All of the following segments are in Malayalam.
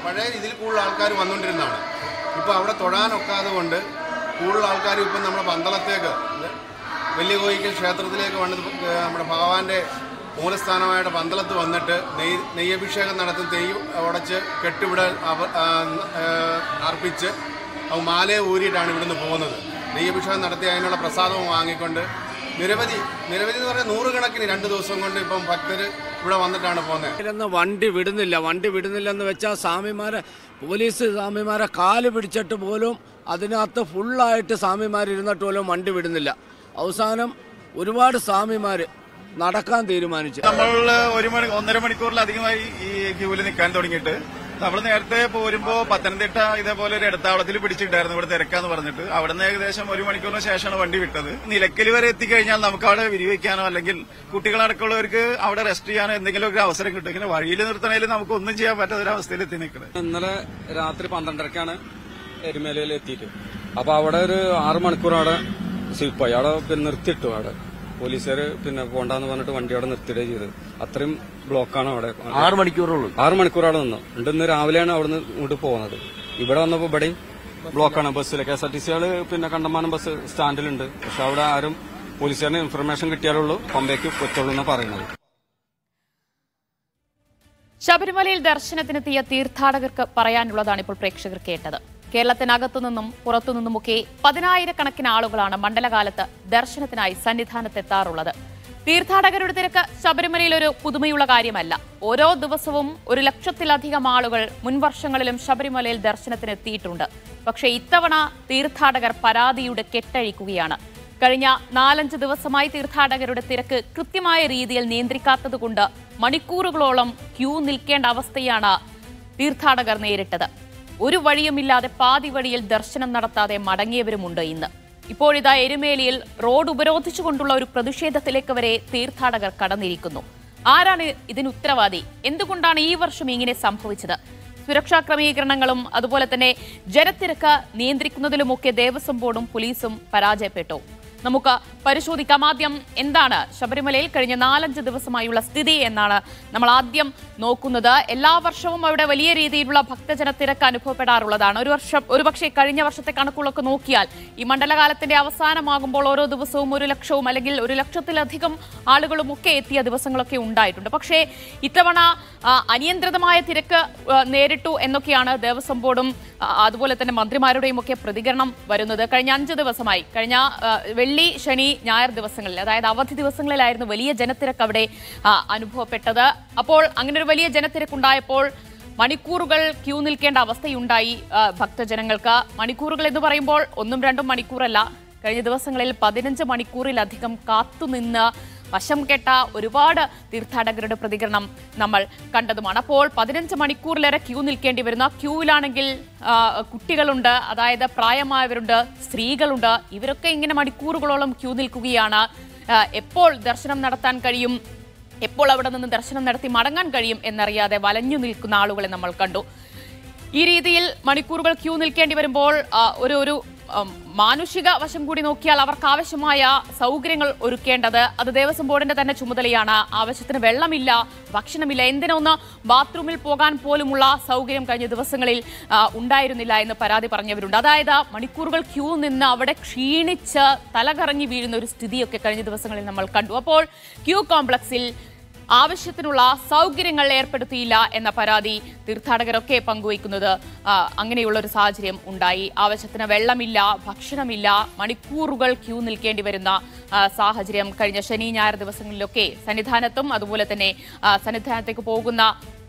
പഴയ ഇതിൽ കൂടുതൽ ആൾക്കാർ വന്നുകൊണ്ടിരുന്നതാണ് ഇപ്പോൾ അവിടെ തൊഴാനൊക്കാതെ കൊണ്ട് കൂടുതൽ ആൾക്കാർ ഇപ്പം നമ്മുടെ പന്തളത്തേക്ക് വലിയ കോയിക്കൽ ക്ഷേത്രത്തിലേക്ക് വന്നത് നമ്മുടെ ഭഗവാന്റെ മൂലസ്ഥാനമായിട്ട് പന്തളത്ത് വന്നിട്ട് നെയ് നെയ്യഭിഷേകം നടത്തി നെയ്യ് ഉടച്ച് കെട്ടിവിടെ അവ ആ, ആ, അർപ്പിച്ച് അത് മാലയെ ഊരിയിട്ടാണ് ഇവിടുന്ന് പോകുന്നത് നെയ്യഭിഷേകം നടത്തി അതിനുള്ള പ്രസാദവും വാങ്ങിക്കൊണ്ട് നിരവധി നിരവധി എന്ന് പറഞ്ഞാൽ നൂറുകണക്കിന് രണ്ട് ദിവസം കൊണ്ട് ഇപ്പം ഭക്തർ ഇവിടെ വന്നിട്ടാണ് പോകുന്നത് ഇതിലൊന്ന് വണ്ടി വിടുന്നില്ല വണ്ടി വിടുന്നില്ലെന്ന് വെച്ചാൽ സ്വാമിമാരെ പോലീസ് സ്വാമിമാരെ കാല് പിടിച്ചിട്ട് പോലും അതിനകത്ത് ഫുള്ളായിട്ട് സ്വാമിമാർ ഇരുന്നിട്ട് പോലും വണ്ടി വിടുന്നില്ല അവസാനം ഒരുപാട് സ്വാമിമാർ നടക്കാൻ തീരുമാനിച്ചു നമ്മൾ ഒരു മണി ഒന്നര മണിക്കൂറിലധികമായി ഈ ക്യൂവിൽ നിൽക്കാൻ തുടങ്ങിയിട്ട് നമ്മൾ നേരത്തെ പോരുമ്പോ പത്തനംതിട്ട ഇതേപോലെ ഒരു ഇടത്താവളത്തിൽ പിടിച്ചിട്ടായിരുന്നു ഇവിടെ തിരക്കാന്ന് പറഞ്ഞിട്ട് അവിടെ നിന്ന് ഏകദേശം ഒരു മണിക്കൂറിന് ശേഷമാണ് വണ്ടി വിട്ടത് നിലയ്ക്കൽ വരെ എത്തിക്കഴിഞ്ഞാൽ നമുക്ക് അവിടെ വിരിവയ്ക്കാനോ അല്ലെങ്കിൽ കുട്ടികളടക്കമുള്ളവർക്ക് അവിടെ റെസ്റ്റ് ചെയ്യാനോ എന്തെങ്കിലും ഒരു അവസരം കിട്ടും ഇങ്ങനെ വഴിയിൽ നിർത്തണേൽ നമുക്ക് ഒന്നും ചെയ്യാൻ പറ്റാത്ത ഒരു അവസ്ഥയിൽ എത്തി നിൽക്കുന്നത് ഇന്നലെ രാത്രി പന്ത്രണ്ടരക്കാണ് എരുമേലയിൽ എത്തിയിട്ട് അപ്പൊ അവിടെ ഒരു ആറ് മണിക്കൂർ അവിടെ സ്ലിപ്പായി അവിടെ പിന്നെ നിർത്തിയിട്ടു അവിടെ പോലീസുകാർ പിന്നെ പോണ്ടാന്ന് പറഞ്ഞിട്ട് വണ്ടി അവിടെ നിർത്തിയിടേ ചെയ്തത് അത്രയും ബ്ലോക്കാണ് അവിടെ ആറ് മണിക്കൂറുള്ളൂ ആറ് മണിക്കൂർ അവിടെ നിന്നു എന്നിട്ട് ഇന്ന് രാവിലെയാണ് അവിടുന്ന് ഇങ്ങോട്ട് പോകുന്നത് ഇവിടെ വന്നപ്പോ ഇവിടെയും ബ്ലോക്കാണ് ബസ്സിൽ കെ എസ് ആർ ടി സികള് പിന്നെ കണ്ടമാനം ബസ് സ്റ്റാൻഡിലുണ്ട് പക്ഷെ അവിടെ ആരും പോലീസുകാരന് ഇൻഫർമേഷൻ കിട്ടിയാലുള്ളൂ പമ്പയ്ക്ക് പറ്റുള്ളൂ എന്നാണ് പറയുന്നത് ശബരിമലയിൽ ദർശനത്തിനെത്തിയ തീർത്ഥാടകർക്ക് പറയാനുള്ളതാണ് ഇപ്പോൾ പ്രേക്ഷകർ കേട്ടത് കേരളത്തിനകത്തുനിന്നും പുറത്തുനിന്നുമൊക്കെ പതിനായിരക്കണക്കിന് ആളുകളാണ് മണ്ഡലകാലത്ത് ദർശനത്തിനായി സന്നിധാനത്തെത്താറുള്ളത് തീർത്ഥാടകരുടെ തിരക്ക് ശബരിമലയിൽ ഒരു പുതുമയുള്ള കാര്യമല്ല ഓരോ ദിവസവും ഒരു ലക്ഷത്തിലധികം ആളുകൾ മുൻവർഷങ്ങളിലും ശബരിമലയിൽ ദർശനത്തിനെത്തിയിട്ടുണ്ട് പക്ഷേ ഇത്തവണ തീർത്ഥാടകർ പരാതിയുടെ കെട്ടഴിക്കുകയാണ് കഴിഞ്ഞ നാലഞ്ച് ദിവസമായി തീർത്ഥാടകരുടെ തിരക്ക് കൃത്യമായ രീതിയിൽ നിയന്ത്രിക്കാത്തതുകൊണ്ട് മണിക്കൂറുകളോളം ക്യൂ നിൽക്കേണ്ട അവസ്ഥയാണ് തീർത്ഥാടകർ നേരിട്ടത് ഒരു വഴിയുമില്ലാതെ പാതി വഴിയിൽ ദർശനം നടത്താതെ മടങ്ങിയവരുമുണ്ട് ഇന്ന് ഇപ്പോഴിതാ എരുമേലിയിൽ റോഡ് ഉപരോധിച്ചുകൊണ്ടുള്ള ഒരു പ്രതിഷേധത്തിലേക്ക് വരെ തീർത്ഥാടകർ കടന്നിരിക്കുന്നു ആരാണ് ഇതിന് ഉത്തരവാദി എന്തുകൊണ്ടാണ് ഈ വർഷം ഇങ്ങനെ സംഭവിച്ചത് സുരക്ഷാ ക്രമീകരണങ്ങളും അതുപോലെ തന്നെ ജനത്തിരക്ക് നിയന്ത്രിക്കുന്നതിലുമൊക്കെ ദേവസ്വം ബോർഡും പോലീസും പരാജയപ്പെട്ടു നമുക്ക് പരിശോധിക്കാം ആദ്യം എന്താണ് ശബരിമലയിൽ കഴിഞ്ഞ നാലഞ്ച് ദിവസമായുള്ള സ്ഥിതി എന്നാണ് നമ്മൾ ആദ്യം നോക്കുന്നത് എല്ലാ വർഷവും അവിടെ വലിയ രീതിയിലുള്ള ഭക്തജന തിരക്ക് അനുഭവപ്പെടാറുള്ളതാണ് ഒരു വർഷം ഒരുപക്ഷെ കഴിഞ്ഞ വർഷത്തെ കണക്കുകളൊക്കെ നോക്കിയാൽ ഈ മണ്ഡലകാലത്തിന്റെ അവസാനമാകുമ്പോൾ ഓരോ ദിവസവും ഒരു ലക്ഷവും അല്ലെങ്കിൽ ഒരു ലക്ഷത്തിലധികം ആളുകളും ഒക്കെ എത്തിയ ദിവസങ്ങളൊക്കെ ഉണ്ടായിട്ടുണ്ട് പക്ഷേ ഇത്തവണ ആ, അനിയന്ത്രിതമായ തിരക്ക് ആ, നേരിട്ടു എന്നൊക്കെയാണ് ദേവസ്വം ബോർഡും ആ, അതുപോലെ തന്നെ മന്ത്രിമാരുടെയും ഒക്കെ പ്രതികരണം വരുന്നത് കഴിഞ്ഞ അഞ്ച് ദിവസമായി കഴിഞ്ഞ ആ, വെള്ളി ശനി ഞായർ ദിവസങ്ങളിൽ അതായത് അവധി ദിവസങ്ങളിലായിരുന്നു വലിയ ജനത്തിരക്ക് അവിടെ ആ, അനുഭവപ്പെട്ടത് അപ്പോൾ അങ്ങനെ ഒരു വലിയ ജനത്തിരക്കുണ്ടായപ്പോൾ മണിക്കൂറുകൾ ക്യൂ നിൽക്കേണ്ട അവസ്ഥയുണ്ടായി ആ, ഭക്തജനങ്ങൾക്ക് മണിക്കൂറുകൾ എന്ന് പറയുമ്പോൾ ഒന്നും രണ്ടും മണിക്കൂറല്ല കഴിഞ്ഞ ദിവസങ്ങളിൽ പതിനഞ്ച് മണിക്കൂറിലധികം കാത്തുനിന്ന് വശം കെട്ട ഒരുപാട് തീർത്ഥാടകരുടെ പ്രതികരണം നമ്മൾ കണ്ടതുമാണ് അപ്പോൾ പതിനഞ്ച് മണിക്കൂറിലേറെ ക്യൂ നിൽക്കേണ്ടി വരുന്ന ക്യൂവിലാണെങ്കിൽ ആ, കുട്ടികളുണ്ട് അതായത് പ്രായമായവരുണ്ട് സ്ത്രീകളുണ്ട് ഇവരൊക്കെ ഇങ്ങനെ മണിക്കൂറുകളോളം ക്യൂ നിൽക്കുകയാണ് ആ, എപ്പോൾ ദർശനം നടത്താൻ കഴിയും എപ്പോൾ അവിടെ നിന്ന് ദർശനം നടത്തി മടങ്ങാൻ കഴിയും എന്നറിയാതെ വലഞ്ഞു നിൽക്കുന്ന ആളുകളെ നമ്മൾ കണ്ടു ഈ രീതിയിൽ മണിക്കൂറുകൾ ക്യൂ നിൽക്കേണ്ടി വരുമ്പോൾ ആ, ഒരു ഒരു ഉം, മാനുഷിക വശം കൂടി നോക്കിയാൽ അവർക്ക് ആവശ്യമായ സൗകര്യങ്ങൾ ഒരുക്കേണ്ടത് അത് ദേവസ്വം ബോർഡിന്റെ തന്നെ ചുമതലയാണ് ആവശ്യത്തിന് വെള്ളമില്ല ഭക്ഷണമില്ല എന്തിനൊന്ന് ബാത്റൂമിൽ പോകാൻ പോലുമുള്ള സൗകര്യം കഴിഞ്ഞ ദിവസങ്ങളിൽ ആ, ഉണ്ടായിരുന്നില്ല എന്ന് പരാതി പറഞ്ഞവരുണ്ട് അതായത് മണിക്കൂറുകൾ ക്യൂ നിന്ന് അവിടെ ക്ഷീണിച്ച് തലകറങ്ങി വീഴുന്ന ഒരു സ്ഥിതിയൊക്കെ കഴിഞ്ഞ ദിവസങ്ങളിൽ നമ്മൾ കണ്ടു അപ്പോൾ ക്യൂ കോംപ്ലക്സിൽ ആവശ്യത്തിനുള്ള സൗകര്യങ്ങൾ ഏർപ്പെടുത്തിയില്ല എന്ന പരാതി തീർത്ഥാടകരൊക്കെ പങ്കുവയ്ക്കുന്നത് ആ, അങ്ങനെയുള്ള ഒരു സാഹചര്യം ഉണ്ടായി ആവശ്യത്തിന് വെള്ളമില്ല ഭക്ഷണമില്ല മണിക്കൂറുകൾ ക്യൂ നിൽക്കേണ്ടി വരുന്ന ആ, സാഹചര്യം കഴിഞ്ഞ ശനി ഞായർ ദിവസങ്ങളിലൊക്കെ സന്നിധാനത്തും അതുപോലെ തന്നെ ആ, സന്നിധാനത്തേക്ക് പോകുന്ന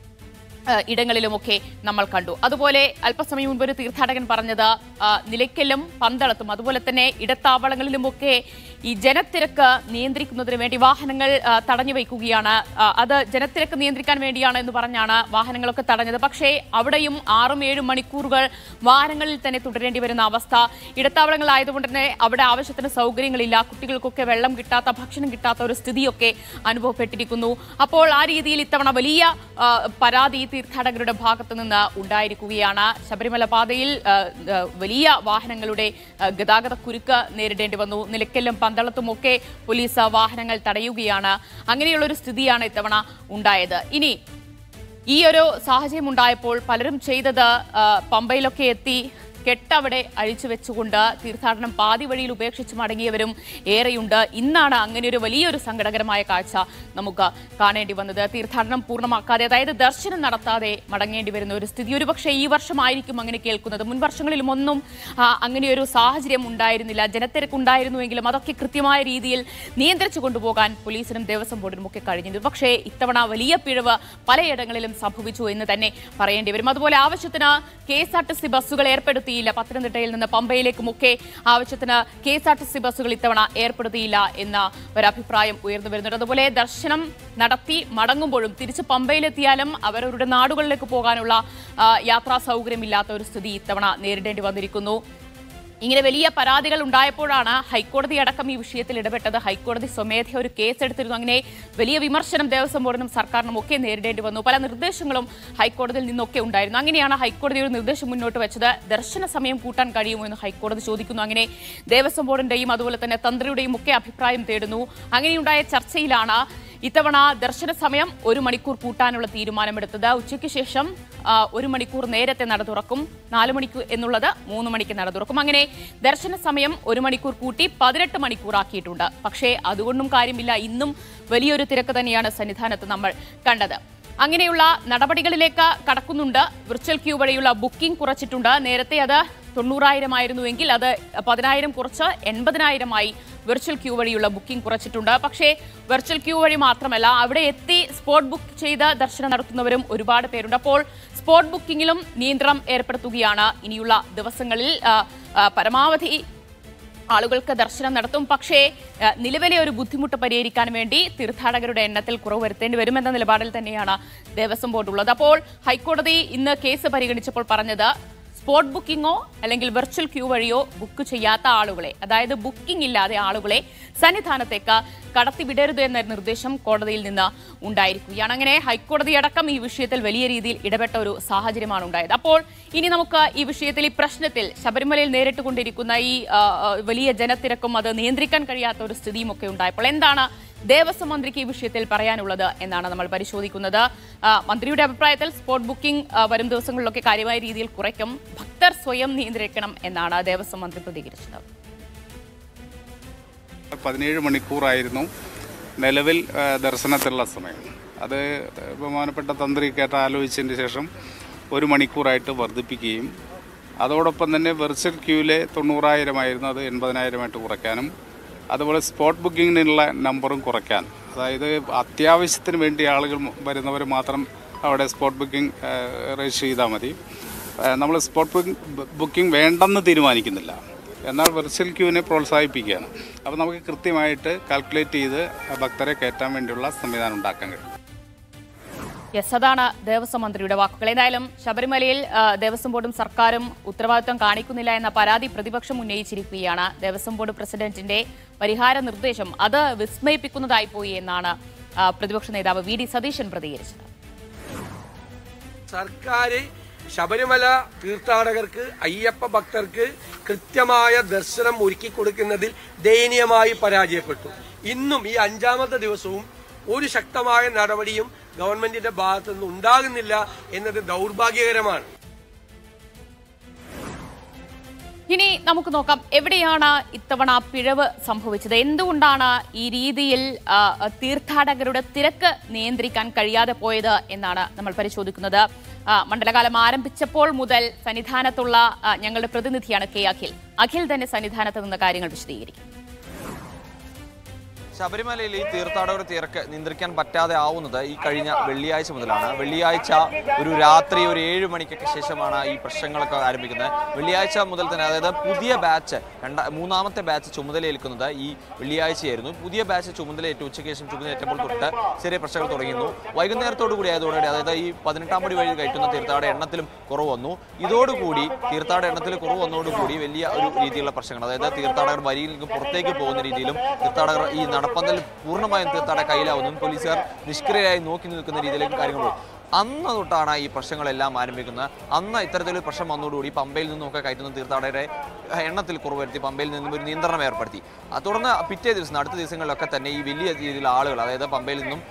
ആ, ഇടങ്ങളിലുമൊക്കെ നമ്മൾ കണ്ടു അതുപോലെ അല്പസമയം മുൻപ് ഒരു തീർത്ഥാടകൻ പറഞ്ഞത് ആ, നിലയ്ക്കലും പന്തളത്തും അതുപോലെ തന്നെ ഇടത്താവളങ്ങളിലുമൊക്കെ ഈ ജനത്തിരക്ക് നിയന്ത്രിക്കുന്നതിന് വേണ്ടി വാഹനങ്ങൾ ആ, തടഞ്ഞു വയ്ക്കുകയാണ് ആ, അത് ജനത്തിരക്ക് നിയന്ത്രിക്കാൻ വേണ്ടിയാണ് എന്ന് പറഞ്ഞാണ് വാഹനങ്ങളൊക്കെ തടഞ്ഞത് പക്ഷേ അവിടെയും ആറും ഏഴും മണിക്കൂറുകൾ വാഹനങ്ങളിൽ തന്നെ തുടരേണ്ടി വരുന്ന അവസ്ഥ ഇടത്താവളങ്ങളായതുകൊണ്ട് തന്നെ അവിടെ ആവശ്യത്തിന് സൗകര്യങ്ങളില്ല കുട്ടികൾക്കൊക്കെ വെള്ളം കിട്ടാത്ത ഭക്ഷണം കിട്ടാത്ത ഒരു സ്ഥിതിയൊക്കെ അനുഭവപ്പെട്ടിരിക്കുന്നു അപ്പോൾ ആ രീതിയിൽ ഇത്തവണ വലിയ ആ, പരാതി തീർത്ഥാടകരുടെ ഭാഗത്തു നിന്ന് ഉണ്ടായിരിക്കുകയാണ് ശബരിമല പാതയിൽ ആ, ആ, വലിയ വാഹനങ്ങളുടെ ആ, ഗതാഗത കുരുക്ക് നേരിടേണ്ടി വന്നു നിലയ്ക്കലും പന്തളത്തുമൊക്കെ പോലീസ് വാഹനങ്ങൾ തടയുകയാണ് അങ്ങനെയുള്ളൊരു സ്ഥിതിയാണ് ഇത്തവണ ഉണ്ടായത് ഇനി ഈ ഒരു സാഹചര്യം ഉണ്ടായപ്പോൾ പലരും ചെയ്തത് ആ, പമ്പയിലൊക്കെ എത്തി കെട്ടവിടെ അഴിച്ചു വെച്ചുകൊണ്ട് തീർത്ഥാടനം പാതി വഴിയിൽ ഉപേക്ഷിച്ച് മടങ്ങിയവരും ഏറെയുണ്ട് ഇന്നാണ് അങ്ങനെ ഒരു വലിയൊരു സങ്കടകരമായ കാഴ്ച നമുക്ക് കാണേണ്ടി വന്നത് തീർത്ഥാടനം പൂർണ്ണമാക്കാതെ അതായത് ദർശനം നടത്താതെ മടങ്ങേണ്ടി വരുന്ന ഒരു സ്ഥിതി ഒരുപക്ഷെ ഈ വർഷമായിരിക്കും അങ്ങനെ കേൾക്കുന്നത് മുൻ വർഷങ്ങളിലും ഒന്നും ആ, അങ്ങനെയൊരു സാഹചര്യം ഉണ്ടായിരുന്നില്ല ജനത്തിരക്കുണ്ടായിരുന്നുവെങ്കിലും അതൊക്കെ കൃത്യമായ രീതിയിൽ നിയന്ത്രിച്ചു കൊണ്ടുപോകാൻ പോലീസിനും ദേവസ്വം ബോർഡിനും ഒക്കെ കഴിഞ്ഞിരുന്നു പക്ഷേ ഇത്തവണ വലിയ പിഴവ് പലയിടങ്ങളിലും സംഭവിച്ചു എന്ന് തന്നെ പറയേണ്ടി വരും അതുപോലെ ആവശ്യത്തിന് K S R T C ബസ്സുകൾ ഏർപ്പെടുത്തിയില്ല പത്തനംതിട്ടയിൽ നിന്ന് പമ്പയിലേക്കുമൊക്കെ ആവശ്യത്തിന് K S R T C ബസ്സുകൾ ഇത്തവണ ഏർപ്പെടുത്തിയില്ല എന്ന ഒരു അഭിപ്രായം ഉയർന്നു വരുന്നുണ്ട് അതുപോലെ ദർശനം നടത്തി മടങ്ങുമ്പോഴും തിരിച്ച് പമ്പയിലെത്തിയാലും അവരവരുടെ നാടുകളിലേക്ക് പോകാനുള്ള ആ, യാത്രാ സൗകര്യമില്ലാത്ത ഒരു സ്ഥിതി ഇത്തവണ നേരിടേണ്ടി വന്നിരിക്കുന്നു ഇങ്ങനെ വലിയ പരാതികൾ ഉണ്ടായപ്പോഴാണ് ഹൈക്കോടതി അടക്കം ഈ വിഷയത്തിൽ ഇടപെട്ടത് ഹൈക്കോടതി സ്വമേധ ഒരു കേസ് എടുത്തിരുന്നു അങ്ങനെ വലിയ വിമർശനം ദേവസ്വം ബോർഡിനും സർക്കാരിനും ഒക്കെ നേരിടേണ്ടി വന്നു പല നിർദ്ദേശങ്ങളും ഹൈക്കോടതിയിൽ നിന്നൊക്കെ ഉണ്ടായിരുന്നു അങ്ങനെയാണ് ഹൈക്കോടതി ഒരു നിർദ്ദേശം മുന്നോട്ട് വെച്ചത് ദർശന സമയം കൂട്ടാൻ കഴിയുമോ എന്ന് ഹൈക്കോടതി ചോദിക്കുന്നു അങ്ങനെ ദേവസ്വം ബോർഡിന്റെയും അതുപോലെ തന്നെ തന്ത്രിയുടെയും ഒക്കെ അഭിപ്രായം തേടുന്നു അങ്ങനെയുണ്ടായ ചർച്ചയിലാണ് ഇത്തവണ ദർശന സമയം ഒരു മണിക്കൂർ കൂട്ടാനുള്ള തീരുമാനമെടുത്തത് ഉച്ചയ്ക്ക് ശേഷം ആ, ഒരു മണിക്കൂർ നേരത്തെ നട തുറക്കും നാല് മണിക്കൂർ എന്നുള്ളത് മൂന്ന് മണിക്ക് നട തുറക്കും അങ്ങനെ ദർശന സമയം ഒരു മണിക്കൂർ കൂട്ടി പതിനെട്ട് മണിക്കൂറാക്കിയിട്ടുണ്ട് പക്ഷേ അതുകൊണ്ടും കാര്യമില്ല ഇന്നും വലിയൊരു തിരക്ക് തന്നെയാണ് സന്നിധാനത്ത് നമ്മൾ കണ്ടത് അങ്ങനെയുള്ള നടപടികളിലേക്ക് കടക്കുന്നുണ്ട് വിർച്വൽ ക്യൂ വഴിയുള്ള ബുക്കിംഗ് കുറച്ചിട്ടുണ്ട് നേരത്തെ അത് തൊണ്ണൂറായിരം ആയിരുന്നുവെങ്കിൽ അത് പതിനായിരം കുറച്ച് എൺപതിനായിരമായി വിർച്വൽ ക്യൂ വഴിയുള്ള ബുക്കിംഗ് കുറച്ചിട്ടുണ്ട് പക്ഷേ വിർച്വൽ ക്യൂ വഴി മാത്രമല്ല അവിടെ എത്തി സ്പോട്ട് ബുക്ക് ചെയ്ത് ദർശനം നടത്തുന്നവരും ഒരുപാട് പേരുണ്ട് അപ്പോൾ സ്പോട്ട് ബുക്കിങ്ങിലും നിയന്ത്രണം ഏർപ്പെടുത്തുകയാണ് ഇനിയുള്ള ദിവസങ്ങളിൽ ആ, ആ, പരമാവധി ആളുകൾക്ക് ദർശനം നടത്തും പക്ഷേ ആ, നിലവിലെ ഒരു ബുദ്ധിമുട്ട് പരിഹരിക്കാൻ വേണ്ടി തീർത്ഥാടകരുടെ എണ്ണത്തിൽ കുറവ് വരുത്തേണ്ടി വരുമെന്ന നിലപാടിൽ തന്നെയാണ് ദേവസ്വം ബോർഡ് ഉള്ളത് അപ്പോൾ ഹൈക്കോടതി ഇന്ന് കേസ് പരിഗണിച്ചപ്പോൾ പറഞ്ഞത് സ്പോട്ട് ബുക്കിങ്ങോ അല്ലെങ്കിൽ വെർച്വൽ ക്യൂ വഴിയോ ബുക്ക് ചെയ്യാത്ത ആളുകളെ അതായത് ബുക്കിംഗ് ഇല്ലാതെ ആളുകളെ സന്നിധാനത്തേക്ക് കടത്തിവിടരുത് എന്ന നിർദ്ദേശം കോടതിയിൽ നിന്ന് ഉണ്ടായിരിക്കുകയാണ് അങ്ങനെ ഹൈക്കോടതി അടക്കം ഈ വിഷയത്തിൽ വലിയ രീതിയിൽ ഇടപെട്ട ഒരു സാഹചര്യമാണ് ഉണ്ടായത് അപ്പോൾ ഇനി നമുക്ക് ഈ വിഷയത്തിൽ ഈ പ്രശ്നത്തിൽ ശബരിമലയിൽ നേരിട്ടുകൊണ്ടിരിക്കുന്ന ഈ ആ, ആ, വലിയ ജനത്തിരക്കും അത് നിയന്ത്രിക്കാൻ കഴിയാത്ത ഒരു സ്ഥിതിയും ഒക്കെ ഉണ്ടായപ്പോൾ എന്താണ് ദേവസ്വം മന്ത്രിക്ക് ഈ വിഷയത്തിൽ പറയാനുള്ളത് എന്നാണ് നമ്മൾ പരിശോധിക്കുന്നത് ആ, മന്ത്രിയുടെ അഭിപ്രായത്തിൽ സ്പോട്ട് ബുക്കിംഗ് ആ, വരും ദിവസങ്ങളിലൊക്കെ കാര്യമായ രീതിയിൽ കുറയ്ക്കും ഭക്തർ സ്വയം നിയന്ത്രിക്കണം എന്നാണ് ദേവസ്വം മന്ത്രി പ്രതികരിച്ചത് പതിനേഴ് മണിക്കൂറായിരുന്നു നിലവിൽ ആ, ദർശനത്തിലുള്ള സമയം അത് ബഹുമാനപ്പെട്ട തന്ത്രി കേട്ട ആലോചിച്ചതിന് ശേഷം ഒരു മണിക്കൂറായിട്ട് വർദ്ധിപ്പിക്കുകയും അതോടൊപ്പം തന്നെ വെർച്വൽ ക്യൂവിലെ തൊണ്ണൂറായിരമായിരുന്നു അത് എൺപതിനായിരമായിട്ട് കുറയ്ക്കാനും അതുപോലെ സ്പോട്ട് ബുക്കിങ്ങിനുള്ള നമ്പറും കുറയ്ക്കാൻ അതായത് അത്യാവശ്യത്തിന് വേണ്ടി ആളുകൾ വരുന്നവർ മാത്രം അവിടെ സ്പോട്ട് ബുക്കിംഗ് രജിസ്റ്റർ ചെയ്താൽ മതി നമ്മൾ സ്പോട്ട് ബുക്കിംഗ് ബുക്കിംഗ് വേണ്ടെന്ന് തീരുമാനിക്കുന്നില്ല എന്നാൽ വെർച്വൽ ക്യൂവിനെ പ്രോത്സാഹിപ്പിക്കുകയാണ് അപ്പോൾ നമുക്ക് കൃത്യമായിട്ട് കാൽക്കുലേറ്റ് ചെയ്ത് ഭക്തരെ കയറ്റാൻ വേണ്ടിയുള്ള സംവിധാനം ഉണ്ടാക്കാൻ കഴിയും യെസ് അതാണ് ദേവസ്വം മന്ത്രിയുടെ വാക്കുകൾ ഏതായാലും ശബരിമലയിൽ ആ, ദേവസ്വം ബോർഡും സർക്കാരും ഉത്തരവാദിത്വം കാണിക്കുന്നില്ല എന്ന പരാതി പ്രതിപക്ഷം ഉന്നയിച്ചിരിക്കുകയാണ് ദേവസ്വം ബോർഡ് പ്രസിഡന്റിന്റെ പരിഹാര നിർദ്ദേശം അത് വിസ്മയിപ്പിക്കുന്നതായി പോയി എന്നാണ് ആ, പ്രതിപക്ഷ നേതാവ് വി ഡി സതീശൻ പ്രതികരിച്ചത് സർക്കാർ ശബരിമല തീർത്ഥാടകർക്ക് അയ്യപ്പ ഭക്തർക്ക് കൃത്യമായ ദർശനം ഒരുക്കി കൊടുക്കുന്നതിൽ ദയനീയമായി പരാജയപ്പെട്ടു ഇന്നും ഈ അഞ്ചാമത്തെ ദിവസവും ഒരു ശക്തമായ നടപടിയും ഗവൺമെന്റിന്റെ ഭാഗത്തു നിന്ന് ഉണ്ടാകുന്നില്ല എന്നത് ദൗർഭാഗ്യകരമാണ് ഇനി നമുക്ക് നോക്കാം എവിടെയാണ് ഇത്തവണ പിഴവ് സംഭവിച്ചത് എന്തുകൊണ്ടാണ് ഈ രീതിയിൽ ആ, തീർത്ഥാടകരുടെ തിരക്ക് നിയന്ത്രിക്കാൻ കഴിയാതെ പോയത് എന്നാണ് നമ്മൾ പരിശോധിക്കുന്നത് ആ, മണ്ഡലകാലം ആരംഭിച്ചപ്പോൾ മുതൽ സന്നിധാനത്തുള്ള ആ, ഞങ്ങളുടെ പ്രതിനിധിയാണ് കെ അഖിൽ അഖിൽ തന്നെ സന്നിധാനത്ത് നിന്ന് കാര്യങ്ങൾ വിശദീകരിക്കും ശബരിമലയിൽ ഈ തീർത്ഥാടകർ തിരക്ക് നിയന്ത്രിക്കാൻ പറ്റാതെ ആവുന്നത് ഈ കഴിഞ്ഞ വെള്ളിയാഴ്ച മുതലാണ് വെള്ളിയാഴ്ച ഒരു രാത്രി ഒരു ഏഴ് മണിക്കൊക്കെ ശേഷമാണ് ഈ പ്രശ്നങ്ങളൊക്കെ ആരംഭിക്കുന്നത് വെള്ളിയാഴ്ച മുതൽ തന്നെ അതായത് പുതിയ ബാച്ച് രണ്ട മൂന്നാമത്തെ ബാച്ച് ചുമതലയേൽക്കുന്നത് ഈ വെള്ളിയാഴ്ചയായിരുന്നു പുതിയ ബാച്ച് ചുമതലയേറ്റ് ഉച്ചയ്ക്ക് ശേഷം ചുമതലയേറ്റപ്പോൾ തൊട്ട് ചെറിയ പ്രശ്നങ്ങൾ തുടങ്ങിയിരുന്നു വൈകുന്നേരത്തോടു കൂടി ആയതോടെ അതായത് ഈ പതിനെട്ടാം പടി വഴി കയറ്റുന്ന തീർത്ഥാടക എണ്ണത്തിലും കുറവ് വന്നു ഇതോടുകൂടി തീർത്ഥാടക എണ്ണത്തിൽ കുറവ് വന്നതോടുകൂടി വലിയ ഒരു രീതിയിലുള്ള പ്രശ്നങ്ങൾ അതായത് തീർത്ഥാടകർ വരിയിൽ നിന്ന് പുറത്തേക്ക് പോകുന്ന രീതിയിലും തീർത്ഥാടകർ ഈ നടപ്പന്തൽ പൂർണ്ണമായും തീർത്ഥാടക കയ്യിലാവുന്നതും പോലീസുകാർ നിഷ്ക്രിയരായി നോക്കി നിൽക്കുന്ന രീതിയിലേക്ക് കാര്യങ്ങൾ പോയി അന്ന് തൊട്ടാണ് ഈ പ്രശ്നങ്ങളെല്ലാം ആരംഭിക്കുന്നത് അന്ന് ഇത്തരത്തിലൊരു പ്രശ്നം വന്നതോടുകൂടി പമ്പയിൽ നിന്നൊക്കെ കയറ്റുന്ന തീർത്ഥാടകരെ എണ്ണത്തിൽ കുറവ് വരുത്തി പമ്പയിൽ നിന്നും ഒരു നിയന്ത്രണം ഏർപ്പെടുത്തി ആ തുടർന്ന് പിറ്റേ ദിവസം അടുത്ത ദിവസങ്ങളിലൊക്കെ തന്നെ ഈ വലിയ രീതിയിലുള്ള ആളുകൾ അതായത് പമ്പയിൽ നിന്നും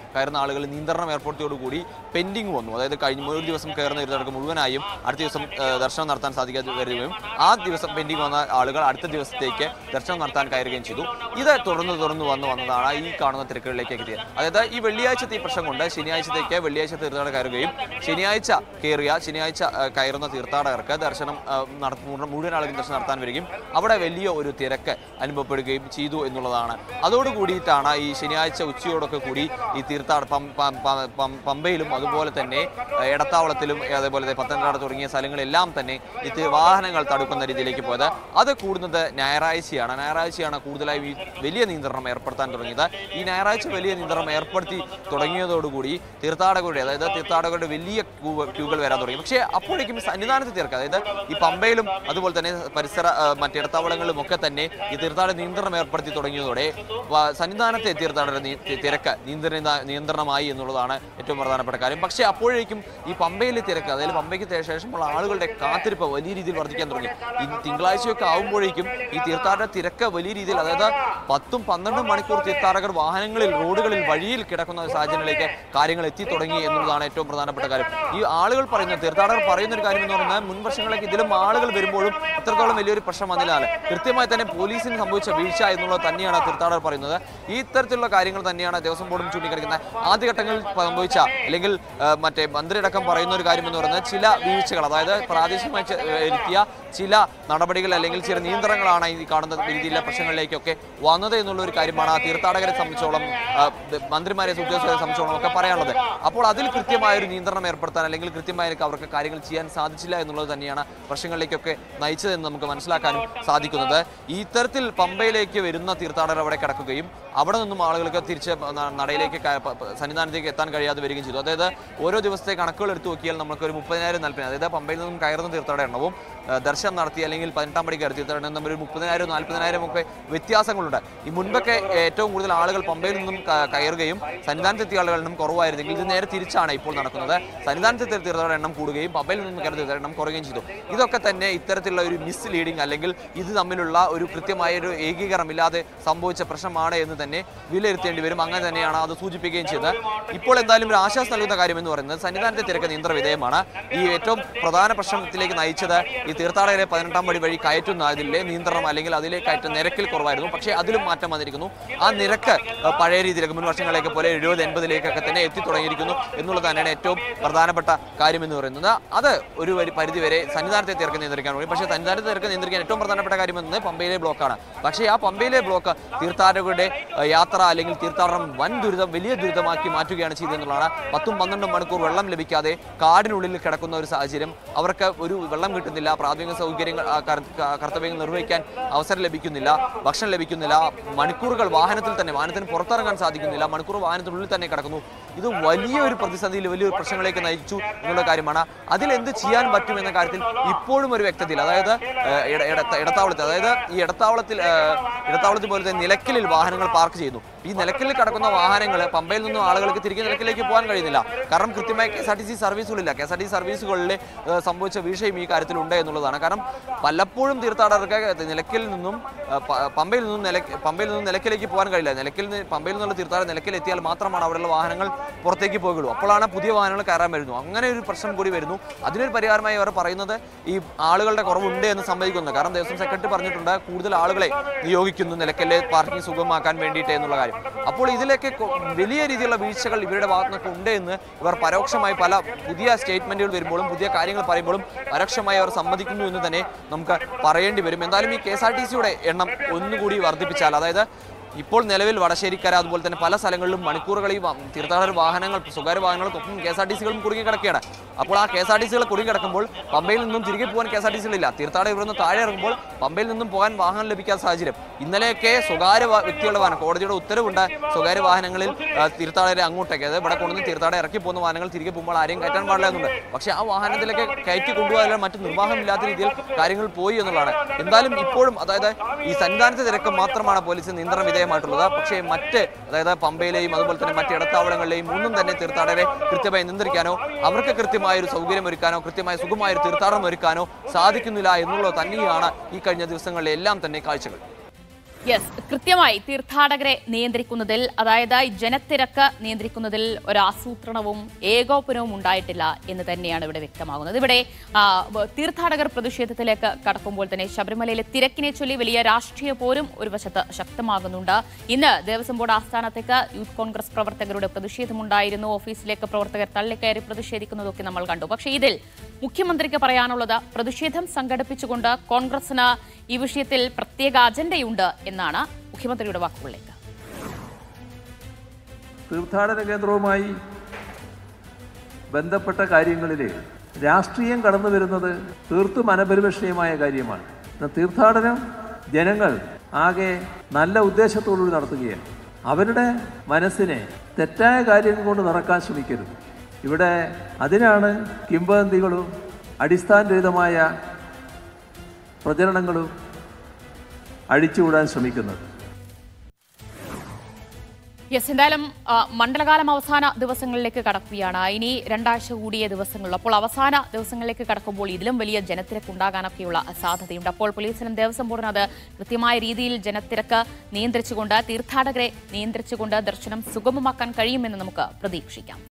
കയറുന്ന ആളുകൾ നിയന്ത്രണം ഏർപ്പെടുത്തിയോടുകൂടി പെൻഡിങ് വന്നു അതായത് കഴിഞ്ഞ ഒരു ദിവസം കയറുന്ന തീർത്ഥാടകർക്ക് മുഴുവനായും അടുത്ത ദിവസം ആ, ദർശനം നടത്താൻ സാധിക്കാതെ വരികയും ആ ദിവസം പെൻഡിങ് വന്ന ആളുകൾ അടുത്ത ദിവസത്തേക്ക് ദർശനം നടത്താൻ കയറുകയും ചെയ്തു ഇത് തുടർന്ന് തുടർന്ന് വന്ന് വന്നതാണ് ഈ കാണുന്ന തിരക്കുകളിലേക്ക് എത്തിയത് അതായത് ഈ വെള്ളിയാഴ്ചത്തെ ഈ പ്രശ്നം കൊണ്ട് ശനിയാഴ്ചത്തേക്ക് വെള്ളിയാഴ്ച തീർത്ഥാടകർ കയറുകയും ശനിയാഴ്ച കയറിയ ശനിയാഴ്ച ആ, കയറുന്ന തീർത്ഥാടകർക്ക് ദർശനം ആ, നട- മുഴുവൻ- മുഴുവൻ ആളുകളും ദർശനം നടത്താൻ വരികയും അവിടെ വലിയ ഒരു തിരക്ക് അനുഭവപ്പെടുകയും ചെയ്തു എന്നുള്ളതാണ് അതോടുകൂടിയിട്ടാണ് ഈ ശനിയാഴ്ച ഉച്ചയോടൊക്കെ കൂടി ഈ തീർത്ഥാട പം- പം- പം- പം- പമ്പയിലും അതുപോലെ തന്നെ ആ, എടത്താവളത്തിലും അതേപോലെ തന്നെ പത്തനംതിട്ട തുടങ്ങിയ സ്ഥലങ്ങളെല്ലാം തന്നെ ഈ തി- വാഹനങ്ങൾ തടുക്കുന്ന രീതിയിലേക്ക് പോയത് അത് കൂടുന്നത് ഞായറാഴ്ചയാണ് ഞായറാഴ്ചയാണ് കൂടുതലായും ഈ വലിയ നിയന്ത്രണം ഏർപ്പെടുത്താൻ തുടങ്ങിയത് ഈ ഞായറാഴ്ച വലിയ നിയന്ത്രണം ഏർപ്പെടുത്തി തുടങ്ങിയതോടുകൂടി തീർത്ഥാടകരുടെ അതായത് തീർത്ഥാടകരുടെ വലിയ ക്യൂ- ക്യൂകൾ വരാൻ തുടങ്ങി പക്ഷേ അപ്പോഴേക്കും സന്നിധാനത്ത് തീർക്കുക അതായത് ഈ പമ്പയിലും അതുപോലെ തന്നെ പരിസര ആ, മറ്റിടത്താവളങ്ങളിലും ഒക്കെ തന്നെ ഈ തീർത്ഥാടക നിയന്ത്രണം ഏർപ്പെടുത്തി തുടങ്ങിയതോടെ വ- സന്നിധാനത്തെ തീർത്ഥാടക നി- തി- തിരക്ക് നിയന്ത്രണ നിയന്ത്രണമായി എന്നുള്ളതാണ് ഏറ്റവും പ്രധാനപ്പെട്ട കാര്യം പക്ഷേ അപ്പോഴേക്കും ഈ പമ്പയിലെ തിരക്ക് അതായത് പമ്പയ്ക്ക് തെ- ശേഷമുള്ള ആളുകളുടെ കാത്തിരിപ്പ് വലിയ രീതിയിൽ വർദ്ധിക്കാൻ തുടങ്ങി ഈ തിങ്കളാഴ്ചയൊക്കെ ആകുമ്പോഴേക്കും ഈ തീർത്ഥാടക തിരക്ക് വലിയ രീതിയിൽ അതായത് പത്തും പന്ത്രണ്ടും മണിക്കൂർ തീർത്ഥാടകർ വാഹനങ്ങളിൽ റോഡുകളിൽ വഴിയിൽ കിടക്കുന്ന ഒരു സാഹചര്യത്തിലേക്ക് കാര്യങ്ങൾ എത്തി തുടങ്ങി എന്നുള്ളതാണ് ഏറ്റവും പ്രധാനപ്പെട്ട കാര്യം ഈ ആളുകൾ പറയുന്ന തീർത്ഥാടകർ പറയുന്ന ഒരു കാര്യം എന്ന് പറഞ്ഞാൽ മുൻ വർഷങ്ങളിലേക്ക് ഇതിലും ആളുകൾ വരുമ്പോഴും ഇത്രത്തോളം വലിയൊരു പ്രശ്നം വന്നില്ല കൃത്യമായി തന്നെ പോലീസിന് സംഭവിച്ച വീഴ്ച എന്നുള്ളത് തന്നെയാണ് തീർത്ഥാടകർ പറയുന്നത് ഈ ഇത്തരത്തിലുള്ള കാര്യങ്ങൾ തന്നെയാണ് ദേവസ്വം ബോർഡും ചൂണ്ടിക്കാണിക്കുന്നത് ആദ്യഘട്ടങ്ങളിൽ സംഭവിച്ച അല്ലെങ്കിൽ ആ, മറ്റേ മന്ത്രിയടക്കം പറയുന്ന ഒരു കാര്യം എന്ന് പറയുന്നത് ചില വീഴ്ചകൾ അതായത് പ്രാദേശികമായി ചെ- വരുത്തിയ ചില നടപടികൾ അല്ലെങ്കിൽ ചില നിയന്ത്രണങ്ങളാണ് ഈ കാണുന്ന രീതിയിലുള്ള പ്രശ്നങ്ങളിലേക്കൊക്കെ വന്നത് എന്നുള്ള ഒരു കാര്യമാണ് ആ തീർത്ഥാടകരെ സംബന്ധിച്ചോളം ആ, ദ- മന്ത്രിമാരെ ഉദ്യോഗസ്ഥരെ സംബന്ധിച്ചോളം ഒക്കെ പറയാനുള്ളത് അപ്പോൾ അതിൽ കൃത്യമായ ഒരു നിയന്ത്രണം ഏർപ്പെടുത്താൻ അല്ലെങ്കിൽ കൃത്യമായി അവർക്ക് കാര്യങ്ങൾ ചെയ്യാൻ സാധിച്ചില്ല എന്നുള്ളത് തന്നെയാണ് പ്രശ്നങ്ങളിലേക്കൊക്കെ നയിച്ചതെന്ന് നമുക്ക് മനസ്സിലാക്കാനും സാധിക്കുന്നത് ഈ ഇത്തരത്തിൽ പമ്പയിലേക്ക് വരുന്ന തീർത്ഥാടകർ അവിടെ കിടക്കുകയും അവിടെ നിന്നും ആളുകൾക്ക് തിരിച്ച് ന- നടയിലേക്ക് ക- പ- പ- സന്നിധാനത്തേക്ക് എത്താൻ കഴിയാതെ വരികയും ചെയ്തു അതായത് ഓരോ ദിവസത്തെ കണക്കുകൾ എടുത്തു നോക്കിയാൽ നമുക്ക് ഒരു മുപ്പതിനായിരം നാൽപ്പതിനായിരം അതായത് പമ്പയിൽ നിന്നും കയറുന്ന തീർത്ഥാടക എണ്ണവും ആ, ദർശനം നടത്തി അല്ലെങ്കിൽ പതിനെട്ടാം പടി കയറി തീർത്ഥാടനം എണ്ണം തമ്മിൽ ഒരു മുപ്പതിനായിരം നാൽപ്പതിനായിരം ഒക്കെ വ്യത്യാസങ്ങളുണ്ട് ഈ മുൻപൊക്കെ ഏറ്റവും കൂടുതൽ ആളുകൾ പമ്പയിൽ നിന്നും ക- കയറുകയും സന്നിധാനത്തെത്തിയ ആളുകളുടെ എണ്ണം കുറവായിരുന്നെങ്കിൽ ഇത് നേരെ തിരിച്ചാണ് ഇപ്പോൾ നടക്കുന്നത് സന്നിധാനത്തെത്തിയ തീർത്ഥാടകരുടെ എണ്ണം കൂടുകയും പമ്പയിൽ നിന്നും കയറുന്ന തീർത്ഥാടകരുടെ എണ്ണം കുറയുകയും ചെയ്തു ഇതൊക്കെ തന്നെ ഇത്തരത്തിലുള്ള ഒരു മിസ് ലീഡിങ് അല്ലെങ്കിൽ ഇത് തമ്മിലുള്ള ഒരു കൃത്യമായ ഒരു ഏകീകരണമില്ലാതെ സംഭവിച്ച പ്രശ്നമാണ് എന്ന് തന്നെ വിലയിരുത്തേണ്ടി വരും അങ്ങനെ തന്നെയാണ് അത് സൂചിപ്പിക്കുകയും ചെയ്തത് ഇപ്പോൾ എന്തായാലും ഒരു ആശ്വാസം നൽകുന്ന കാര്യം എന്ന് പറയുന്നത് സന്നിധാനത്തെ തിരക്ക് നിയന്ത്ര വിധേയമാണ് ഈ ഏറ്റവും പ്രധാന പ്രശ്നത്തിലേക്ക് നയിച്ചത് ഈ തീർത്ഥാടകരെ പതിനെട്ടാം പടി വഴി കയറ്റുന്നതിലെ നിയന്ത്രണം അല്ലെങ്കിൽ അതിലെ കയറ്റ നിരക്കിൽ കുറവായിരുന്നു പക്ഷേ അതിലും മാറ്റം വന്നിരിക്കുന്നു ആ നിരക്ക് അഹ്, പഴയ രീതിയിലേക്ക് മുൻ വർഷങ്ങളിലേക്ക് പോലെ എഴുപത് എൺപതിലേക്കൊക്കെ തന്നെ എത്തി തുടങ്ങിയിരിക്കുന്നു എന്നുള്ളത് തന്നെയാണ് ഏറ്റവും പ്രധാനപ്പെട്ട കാര്യം എന്ന് പറയുന്നത് അത് ഒരു വരി പരിധി വരെ സന്നിധാനത്തെ തിരക്ക് നിയന്ത്രിക്കാൻ കഴിയും പക്ഷേ സന്നിധാനത്തെ തിരക്ക് നിയന്ത്രിക്കാൻ ഏറ്റവും പ്രധാനപ്പെട്ട കാര്യം എന്നത് പമ്പയിലെ ബ്ലോക്കാണ് പക്ഷേ ആ പമ്പയിലെ ബ്ലോക്ക് തീർത്ഥാടകരുടെ അഹ്, യാത്ര അല്ലെങ്കിൽ തീർത്ഥാടനം വൻ ദുരിതം വലിയ ദുരിതമാക്കി മാറ്റുകയാണ് ചെയ്തതെന്നുള്ളതാണ് പത്തും പന്ത്രണ്ടും മണിക്കൂർ വെള്ളം ലഭിക്കാതെ കാടിനുള്ളിൽ കിടക്കുന്ന ഒരു സാഹചര്യം അവർക്ക് ഒരു വെള്ളം കിട്ടുന്നില്ല പ്രാഥമിക സൗകര്യങ്ങൾ ആ, കർ- ക- കർത്തവ്യങ്ങൾ നിർവഹിക്കാൻ അവസരം ലഭിക്കുന്നില്ല ഭക്ഷണം ലഭിക്കുന്നില്ല മണിക്കൂറുകൾ വാഹനത്തിൽ തന്നെ വാഹനത്തിന് പുറത്തിറങ്ങാൻ സാധിക്കുന്നില്ല മണിക്കൂർ വാഹനത്തിനുള്ളിൽ തന്നെ കിടക്കുന്നു ഇത് വലിയൊരു പ്രതിസന്ധിയിൽ വലിയൊരു പ്രശ്നങ്ങളിലേക്ക് നയിച്ചു എന്നുള്ള കാര്യമാണ് അതിൽ എന്ത് ചെയ്യാൻ പറ്റും എന്ന കാര്യത്തിൽ ഇപ്പോഴും ഒരു വ്യക്തതയില്ല അതായത് ഏഹ്, ഇട- ഇടത്ത- ഇടത്താവളത്തിൽ അതായത് ഈ ഇടത്താവളത്തിൽ ഏഹ്, ഇടത്താവളത്തിൽ പോലത്തെ നിലയ്ക്കലിൽ വാഹനങ്ങൾ പാർക്ക് ചെയ്യുന്നു ഈ നിലയ്ക്കലിൽ കിടക്കുന്ന വാഹനങ്ങൾ പമ്പയിൽ നിന്നും ആളുകൾക്ക് തിരികെ നിലയ്ക്കലേക്ക് പോകാൻ കഴിയുന്നില്ല കാരണം കൃത്യമായി K S R T C സർവീസുകളില്ല K S R T C സർവീസുകളിൽ ഏഹ്, സംഭവിച്ച വീഴ്ചയും ഈ കാര്യത്തിലുണ്ട് എന്നുള്ളതാണ് കാരണം പലപ്പോഴും തീർത്ഥാടകർക്ക് നിലയ്ക്കൽ നിന്നും ഏഹ്, പ- പമ്പയിൽ നിന്നും നില പമ്പയിൽ നിന്നും നിലയ്ക്കലേക്ക് പോകാൻ കഴിയില്ല നിലയ്ക്കൽ നിന്ന് പമ്പയിൽ നിന്നുള്ള തീർത്ഥാടകർ നിലയ്ക്കൽ എത്തിയാൽ മാത്രമാണ് അവിടെയുള്ള വാഹനങ്ങൾ പുറത്തേക്ക് പോകുള്ളൂ അപ്പോഴാണ് പുതിയ വാഹനങ്ങൾ കയറാൻ വരുന്നു അങ്ങനെ ഒരു പ്രശ്നം കൂടി വരുന്നു അതിനൊരു പരിഹാരമായി അവർ പറയുന്നത് ഈ ആളുകളുടെ കുറവുണ്ട് എന്ന് സമ്മതിക്കുന്നു കാരണം ദേവസ്വം സെക്രട്ടറി പറഞ്ഞിട്ടുണ്ട് കൂടുതൽ ആളുകളെ നിയോഗിക്കുന്നു നിലയ്ക്കലെ പാർക്കിംഗ് സുഗമമാക്കാൻ വേണ്ടിയിട്ട് എന്നുള്ള കാര്യം അപ്പോൾ ഇതിലേക്ക് കൊ- വലിയ രീതിയിലുള്ള വീഴ്ചകൾ ഇവരുടെ ഭാഗത്തു നിന്നൊക്കെ ഉണ്ട് എന്ന് ഇവർ പരോക്ഷമായി പല പുതിയ സ്റ്റേറ്റ്മെന്റുകൾ വരുമ്പോഴും പുതിയ കാര്യങ്ങൾ പറയുമ്പോഴും പരോക്ഷമായി അവർ സമ്മതിക്കുന്നു എന്ന് തന്നെ നമുക്ക് പറയേണ്ടി വരും എന്തായാലും ഈ കെ എസ് ആർ ടി സിയുടെ എണ്ണം ഒന്നുകൂടി വർദ്ധിപ്പിച്ചാൽ അതായത് ഇപ്പോൾ നിലവിൽ വടശ്ശേരിക്കര അതുപോലെ തന്നെ പല സ്ഥലങ്ങളിലും മണിക്കൂറുകൾ ഈ വ- തീർത്ഥാടക വാഹനങ്ങൾ സ്വകാര്യ വാഹനങ്ങൾക്കൊപ്പം കെ എസ് ആർ ടി സികളും കുടുങ്ങി കിടക്കുകയാണ് അപ്പോൾ ആ കെ എസ് ആർ ടി സികൾ കുടുങ്ങി കിടക്കുമ്പോൾ പമ്പയിൽ നിന്നും തിരികെ പോകാൻ കെ എസ് ആർ ടി സികളില്ല തീർത്ഥാടകർ ഇവിടെ നിന്ന് താഴെ ഇറങ്ങുമ്പോൾ പമ്പയിൽ നിന്നും പോകാൻ വാഹനം ലഭിക്കാത്ത സാഹചര്യം ഇന്നലെയൊക്കെ സ്വകാര്യ വാ- വ്യക്തികളുടെ വാഹനം കോടതിയുടെ ഉത്തരവുണ്ട് സ്വകാര്യ വാഹനങ്ങളിൽ ആ, തീർത്ഥാടകരെ അങ്ങോട്ടേക്ക് അതായത് ഇവിടെ കൊണ്ടുവന്ന് തീർത്ഥാടകർ ഇറക്കി പോകുന്ന വാഹനങ്ങൾ തിരികെ പോകുമ്പോൾ ആരെയും കയറ്റാൻ പാടില്ല എന്നുണ്ട് പക്ഷേ ആ വാഹനത്തിലേക്ക് കയറ്റി കൊണ്ടുപോകാൻ മറ്റ് നിർവാഹമില്ലാത്ത രീതിയിൽ കാര്യങ്ങൾ പോയി എന്നുള്ളതാണ് എന്തായാലും ഇപ്പോഴും അതായത് ഈ സന്നിധാനത്തെ തിരക്ക് മാത്രമാണ് പോലീസ് നിയന്ത്രണ വിധേയമായിട്ടുള്ളത് പക്ഷേ മറ്റ് അതായത് പമ്പയിലെയും അതുപോലെ തന്നെ മറ്റ് ഇടത്താവളങ്ങളിലെയും ഒന്നും തന്നെ തീർത്ഥാടകരെ കൃത്യമായി നിയന്ത്രിക്കാനോ അവർക്ക് കൃത്യമായ ഒരു സൗകര്യം ഒരുക്കാനോ കൃത്യമായ സുഖമായ ഒരു തീർത്ഥാടനം ഒരുക്കാനോ സാധിക്കുന്നില്ല എന്നുള്ളത് തന്നെയാണ് ഈ കഴിഞ്ഞ ദിവസങ്ങളിലെ എല്ലാം തന്നെ കാഴ്ചകൾ യെസ് കൃത്യമായി തീർത്ഥാടകരെ നിയന്ത്രിക്കുന്നതിൽ അതായത് ഈ ജനത്തിരക്ക് നിയന്ത്രിക്കുന്നതിൽ ഒരു ആസൂത്രണവും ഏകോപനവും ഉണ്ടായിട്ടില്ല എന്ന് തന്നെയാണ് ഇവിടെ വ്യക്തമാകുന്നത് ഇവിടെ ആ, ബ- തീർത്ഥാടകർ പ്രതിഷേധത്തിലേക്ക് കടക്കുമ്പോൾ തന്നെ ശബരിമലയിലെ തിരക്കിനെ ചൊല്ലി വലിയ രാഷ്ട്രീയ പോരും ഒരു വശത്ത് ശക്തമാകുന്നുണ്ട് ഇന്ന് ദേവസ്വം ബോർഡ് ആസ്ഥാനത്തേക്ക് യൂത്ത് കോൺഗ്രസ് പ്രവർത്തകരുടെ പ്രതിഷേധമുണ്ടായിരുന്നു ഓഫീസിലേക്ക് പ്രവർത്തകർ തള്ളിക്കയറി പ്രതിഷേധിക്കുന്നതൊക്കെ നമ്മൾ കണ്ടു പക്ഷേ ഇതിൽ മുഖ്യമന്ത്രിക്ക് പറയാനുള്ളത് പ്രതിഷേധം സംഘടിപ്പിച്ചുകൊണ്ട് കോൺഗ്രസിന് ഈ വിഷയത്തിൽ പ്രത്യേക അജണ്ടയുണ്ട് എന്നാണ് മുഖ്യമന്ത്രിയുടെ വാക്കുകളിലേക്ക് തീർത്ഥാടന കേന്ദ്രവുമായി ബന്ധപ്പെട്ട കാര്യങ്ങളിൽ രാഷ്ട്രീയം കടന്നു വരുന്നത് തീർത്തും അനപരിപക്ഷീയമായ കാര്യമാണ് എന്നാൽ തീർത്ഥാടനം ജനങ്ങൾ ആകെ നല്ല ഉദ്ദേശത്തോടുകൂടി നടത്തുകയാണ് അവരുടെ മനസ്സിനെ തെറ്റായ കാര്യങ്ങൾ കൊണ്ട് നിറക്കാൻ ശ്രമിക്കരുത് ഇവിടെ അതിനാണ് കിംവദന്തികളും അടിസ്ഥാനരഹിതമായ പ്രചരണങ്ങളും അഴിച്ചുവിടാൻ ശ്രമിക്കുന്നത് യെസ് എന്തായാലും ആ, മണ്ഡലകാലം അവസാന ദിവസങ്ങളിലേക്ക് കടക്കുകയാണ് ഇനി രണ്ടാഴ്ച കൂടിയ ദിവസങ്ങളിൽ അപ്പോൾ അവസാന ദിവസങ്ങളിലേക്ക് കടക്കുമ്പോൾ ഇതിലും വലിയ ജനത്തിരക്ക് ഉണ്ടാകാനൊക്കെയുള്ള സാധ്യതയുണ്ട് അപ്പോൾ പോലീസിനും ദേവസ്വം ബോർഡിനും അത് കൃത്യമായ രീതിയിൽ ജനത്തിരക്ക് നിയന്ത്രിച്ചുകൊണ്ട് തീർത്ഥാടകരെ നിയന്ത്രിച്ചുകൊണ്ട് ദർശനം സുഗമമാക്കാൻ കഴിയുമെന്ന് നമുക്ക് പ്രതീക്ഷിക്കാം